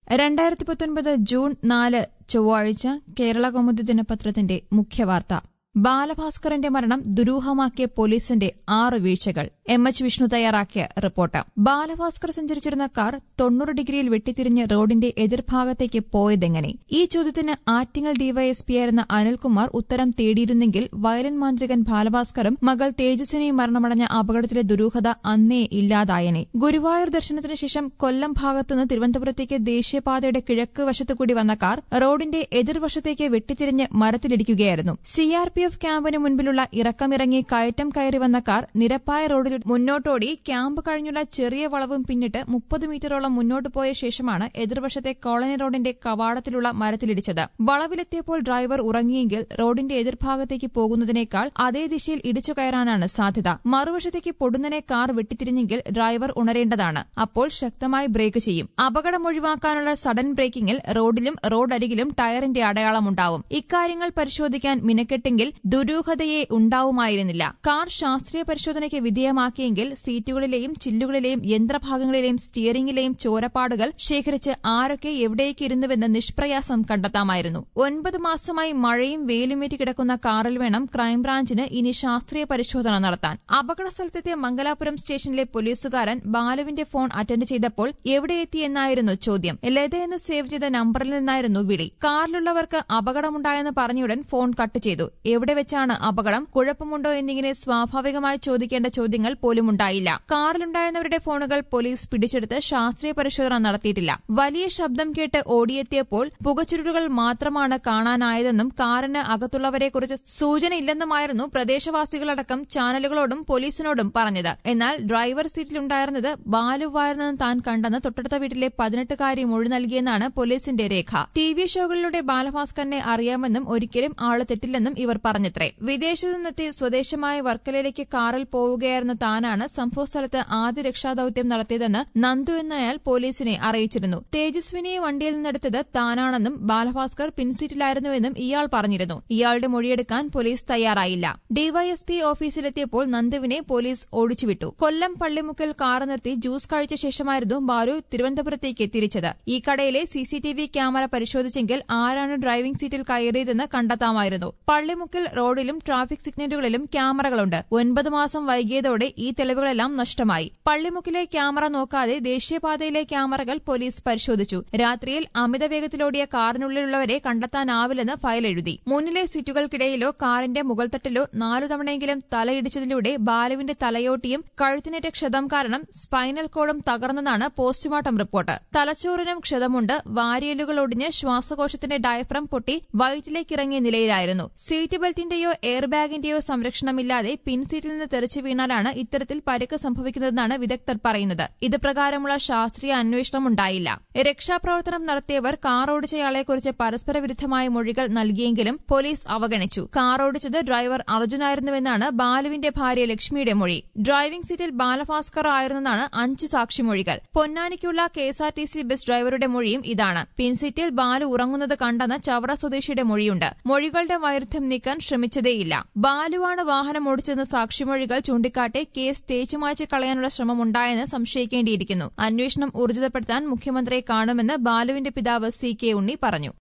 രണ്ടായിരത്തി പത്തൊൻപത് ജൂൺ നാല് ചൊവ്വാഴ്ച കേരള കൗമുദി ദിനപത്രത്തിന്റെ മുഖ്യവാർത്ത ബാലഭാസ്കറിന്റെ മരണം ദുരൂഹമാക്കിയ പോലീസിന്റെ ആറ് വീഴ്ചകൾ എം എച്ച് വിഷ്ണു തയ്യാറാക്കിയ റിപ്പോർട്ട് ബാലഭാസ്കർ സഞ്ചരിച്ചിരുന്ന കാർ തൊണ്ണൂറ് ഡിഗ്രിയിൽ വെട്ടിത്തിരിഞ്ഞ് റോഡിന്റെ എതിർഭാഗത്തേക്ക് പോയതെങ്ങനെ ഈ ചോദ്യത്തിന് ആറ്റിങ്ങൽ ഡിവൈഎസ്പിയായിരുന്ന അനിൽകുമാർ ഉത്തരം തേടിയിരുന്നെങ്കിൽ വയലൻ മാന്ത്രികൻ ബാലഭാസ്കറും മകൾ തേജസ്വിനിയും മരണമടഞ്ഞ അപകടത്തിലെ ദുരൂഹത അന്നേ ഇല്ലാതായനെ ഗുരുവായൂർ ദർശനത്തിന് ശേഷം കൊല്ലം ഭാഗത്തുനിന്ന് തിരുവനന്തപുരത്തേക്ക് ദേശീയപാതയുടെ കിഴക്ക് വശത്തുകൂടി വന്ന കാർ റോഡിന്റെ എതിർവശത്തേക്ക് വെട്ടിത്തിരിഞ്ഞ് മരത്തിലിടിക്കുകയായിരുന്നു സിആർ പി എഫ് ക്യാമ്പിന് മുൻപിലുള്ള ഇറക്കമിറങ്ങി കയറ്റം കയറി വന്ന കാർ നിരപ്പായ റോഡിൽ മുന്നോട്ടോടി ക്യാമ്പ് കഴിഞ്ഞുള്ള ചെറിയ വളവും പിന്നിട്ട് മുപ്പത് മീറ്ററോളം മുന്നോട്ട് പോയ ശേഷമാണ് എതിർവശത്തെ കോളനി റോഡിന്റെ കവാടത്തിലുള്ള മരത്തിലിടിച്ചത് വളവിലെത്തിയപ്പോൾ ഡ്രൈവർ ഉറങ്ങിയെങ്കിൽ റോഡിന്റെ എതിർഭാഗത്തേക്ക് പോകുന്നതിനേക്കാൾ അതേ ദിശയിൽ ഇടിച്ചു കയറാനാണ് സാധ്യത മറുവശത്തേക്ക് പൊടുന്നനെ കാർ വെട്ടിത്തിരിഞ്ഞെങ്കിൽ ഡ്രൈവർ ഉണരേണ്ടതാണ് അപ്പോൾ ശക്തമായി ബ്രേക്ക് ചെയ്യും അപകടം ഒഴിവാക്കാനുള്ള സഡൻ ബ്രേക്കിംഗിൽ റോഡിലും റോഡരികിലും ടയറിന്റെ അടയാളമുണ്ടാവും ഇക്കാര്യങ്ങൾ പരിശോധിക്കാൻ മിനക്കെട്ടെങ്കിൽ ദുരൂഹതയെ ഉണ്ടാവുമായിരുന്നില്ല കാർ ശാസ്ത്രീയ പരിശോധനയ്ക്ക് വിധേയമാക്കിയെങ്കിൽ സീറ്റുകളിലെയും ചില്ലുകളിലെയും യന്ത്രഭാഗങ്ങളിലെയും സ്റ്റിയറിംഗിലെയും ചോരപ്പാടുകൾ ശേഖരിച്ച് ആരൊക്കെ എവിടേക്ക് ഇരുന്നുവെന്ന് നിഷ്പ്രയാസം കണ്ടെത്താമായിരുന്നു ഒൻപത് മാസമായി മഴയും വെയിലുമേറ്റ് കിടക്കുന്ന കാറിൽ വേണം ക്രൈംബ്രാഞ്ചിന് ഇനി ശാസ്ത്രീയ പരിശോധന നടത്താൻ അപകട സ്ഥലത്തെത്തിയ മംഗലാപുരം സ്റ്റേഷനിലെ പോലീസുകാരൻ ബാലുവിന്റെ ഫോൺ അറ്റൻഡ് ചെയ്തപ്പോൾ എവിടെ എത്തിയെന്നായിരുന്നു ചോദ്യം ലത എന്ന് സേവ് ചെയ്ത നമ്പറിൽ നിന്നായിരുന്നു വിളി കാറിലുള്ളവർക്ക് അപകടമുണ്ടായെന്ന് പറഞ്ഞുടൻ ഫോൺ കട്ട് ചെയ്തു എവിടെ വെച്ചാണ് അപകടം കുഴപ്പമുണ്ടോ എന്നിങ്ങനെ സ്വാഭാവികമായി ചോദിക്കേണ്ട ചോദ്യങ്ങൾ പോലും ഉണ്ടായില്ല കാറിലുണ്ടായിരുന്നവരുടെ ഫോണുകൾ പോലീസ് പിടിച്ചെടുത്ത് ശാസ്ത്രീയ പരിശോധന നടത്തിയിട്ടില്ല വലിയ ശബ്ദം കേട്ട് ഓടിയെത്തിയപ്പോൾ പുകച്ചുരുളുകൾ മാത്രമാണ് കാണാനായതെന്നും കാറിന് അകത്തുള്ളവരെക്കുറിച്ച് സൂചനയില്ലെന്നുമായിരുന്നു പ്രദേശവാസികളടക്കം ചാനലുകളോടും പോലീസിനോടും പറഞ്ഞത് എന്നാൽ ഡ്രൈവർ സീറ്റിലുണ്ടായിരുന്നത് ബാലുവായിരുന്നെന്ന് താൻ കണ്ടെന്ന് തൊട്ടടുത്ത വീട്ടിലെ പതിനെട്ടുകാരി മൊഴി നൽകിയെന്നാണ് പോലീസിന്റെ രേഖ ടി വി ഷോകളിലൂടെ ബാലഭാസ്കറിനെ അറിയാമെന്നും ഒരിക്കലും ആള് തെറ്റില്ലെന്നും ഇവർ പറഞ്ഞത്രേ വിദേശത്തു നിന്നെത്തി സ്വദേശമായ വർക്കലയിലേക്ക് കാറിൽ പോവുകയായിരുന്ന താനാണ് സംഭവസ്ഥലത്ത് ആദ്യ രക്ഷാദൌത്യം നടത്തിയതെന്ന് നന്ദു എന്നയാൾ പോലീസിനെ അറിയിച്ചിരുന്നു തേജസ്വിനിയെ വണ്ടിയിൽ നിന്നെടുത്തത് താനാണെന്നും ബാലഭാസ്കർ പിൻസീറ്റിലായിരുന്നുവെന്നും ഇയാൾ പറഞ്ഞിരുന്നു ഇയാളുടെ മൊഴിയെടുക്കാൻ പോലീസ് തയ്യാറായില്ല ഡിവൈഎസ്പി ഓഫീസിലെത്തിയപ്പോൾ നന്ദുവിനെ പോലീസ് ഓടിച്ചുവിട്ടു കൊല്ലം പള്ളിമുക്കിൽ കാർ നിർത്തി ജ്യൂസ് കഴിച്ച ശേഷമായിരുന്നു ബാലു തിരുവനന്തപുരത്തേക്ക് തിരിച്ചത് ഈ കടയിലെ സിസിടിവി ക്യാമറ പരിശോധിച്ചെങ്കിൽ ആരാണ് ഡ്രൈവിംഗ് സീറ്റിൽ കയറിയതെന്ന് കണ്ടെത്താമായിരുന്നു പള്ളിമുക്കിൽ റോഡിലും ട്രാഫിക് സിഗ്നലുകളിലും ക്യാമറകളുണ്ട് ഒൻപത് മാസം വൈകിയതോടെ ഈ തെളിവുകളെല്ലാം നഷ്ടമായി പള്ളിമുക്കിലെ ക്യാമറ നോക്കാതെ ദേശീയപാതയിലെ ക്യാമറകൾ പോലീസ് പരിശോധിച്ചു രാത്രിയിൽ അമിത വേഗത്തിലോടിയ കാറിനുള്ളിലുള്ളവരെ കണ്ടെത്താനാവില്ലെന്ന് ഫയൽ എഴുതി മുന്നിലെ സീറ്റുകൾക്കിടയിലോ കാറിന്റെ മുകൾത്തട്ടിലോ നാലു തവണയെങ്കിലും തലയിടിച്ചതിലൂടെ ബാലുവിന്റെ തലയോട്ടിയും കഴുത്തിനേറ്റ ക്ഷതം കാരണം സ്പൈനൽ കോഡും തകർന്നെന്നാണ് പോസ്റ്റ്മോർട്ടം റിപ്പോർട്ട് തലച്ചോറിനും ക്ഷതമുണ്ട് വാരിയലുകൾ ഒടിഞ്ഞ് ശ്വാസകോശത്തിന്റെ ഡയഫ്രം പൊട്ടി വയറ്റിലേക്കിറങ്ങിയ നിലയിലായിരുന്നു സീറ്റ് ബെൽറ്റിന്റെയോ എയർ ബാഗിന്റെയോ സംരക്ഷണമില്ലാതെ പിൻസീറ്റിൽ നിന്ന് തെറിച്ചു വീണാലാണ് ഇത്തരത്തിൽ പരിക്ക് സംഭവിക്കുന്നതെന്നാണ് വിദഗ്ധർ പറയുന്നത് ഇത് പ്രകാരമുള്ള ശാസ്ത്രീയ അന്വേഷണം ഉണ്ടായില്ല രക്ഷാപ്രവർത്തനം നടത്തിയവർ കാർ ഓടിച്ചയാളെക്കുറിച്ച് പരസ്പര വിരുദ്ധമായ മൊഴികൾ നൽകിയെങ്കിലും പോലീസ് അവഗണിച്ചു കാർ ഓടിച്ചത് ഡ്രൈവർ അർജുനായിരുന്നുവെന്നാണ് ബാലുവിന്റെ ഭാര്യ ലക്ഷ്മിയുടെ മൊഴി ഡ്രൈവിംഗ് സീറ്റിൽ ബാലഭാസ്കർ ആയിരുന്നെന്നാണ് അഞ്ച് സാക്ഷിമൊഴികൾ പൊന്നാനിക്കുള്ള കെഎസ്ആർടിസി ബസ് ഡ്രൈവറുടെ മൊഴിയും ഇതാണ് പിൻസീറ്റിൽ ബാലു ഉറങ്ങുന്നത് കണ്ടെന്ന ചവറ സ്വദേശിയുടെ മൊഴിയുണ്ട് മൊഴികളുടെ വൈരുദ്ധ്യം നീക്കാൻ ശ്രമിച്ചതേയില്ല ബാലുവാണ് വാഹനം ഓടിച്ചെന്ന സാക്ഷിമൊഴികൾ ചൂണ്ടിക്കാട്ടി കേസ് തേച്ചുമായ്ച്ച് കളയാനുള്ള ശ്രമമുണ്ടായെന്ന് സംശയിക്കേണ്ടിയിരിക്കുന്നു അന്വേഷണം ഊർജിതപ്പെടുത്താൻ മുഖ്യമന്ത്രിയെ കാണുമെന്ന് ബാലുവിന്റെ പിതാവ് സി കെ ഉണ്ണി പറഞ്ഞു